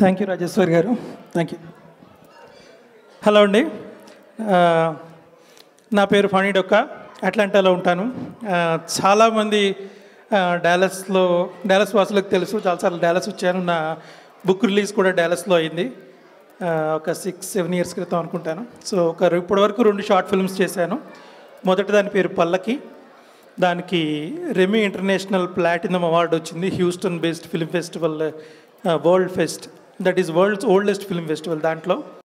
thank you Rajeshwar గారు thank you hello అండి ఆ, నా పేరు ఫణి డొక్క అట్లాంటాలో ఉంటాను ఆ, చాలామంది ఆ, డాలస్లో డాలస్ వాసులకు తెలుసు చాలాసార్లు డాలస్ వచ్చాను నా బుక్ రిలీజ్ కూడా డాలస్లో అయింది ఆ, ఒక సిక్స్ సెవెన్ ఇయర్స్ క్రితం అనుకుంటాను సో ఒక ఇప్పటివరకు రెండు షార్ట్ ఫిల్మ్స్ చేశాను మొదటి దాని పేరు పల్లకి దానికి రెమీ ఇంటర్నేషనల్ ప్లాటినం అవార్డు వచ్చింది Houston based film festival world fest that is world's oldest film festival దాంట్లో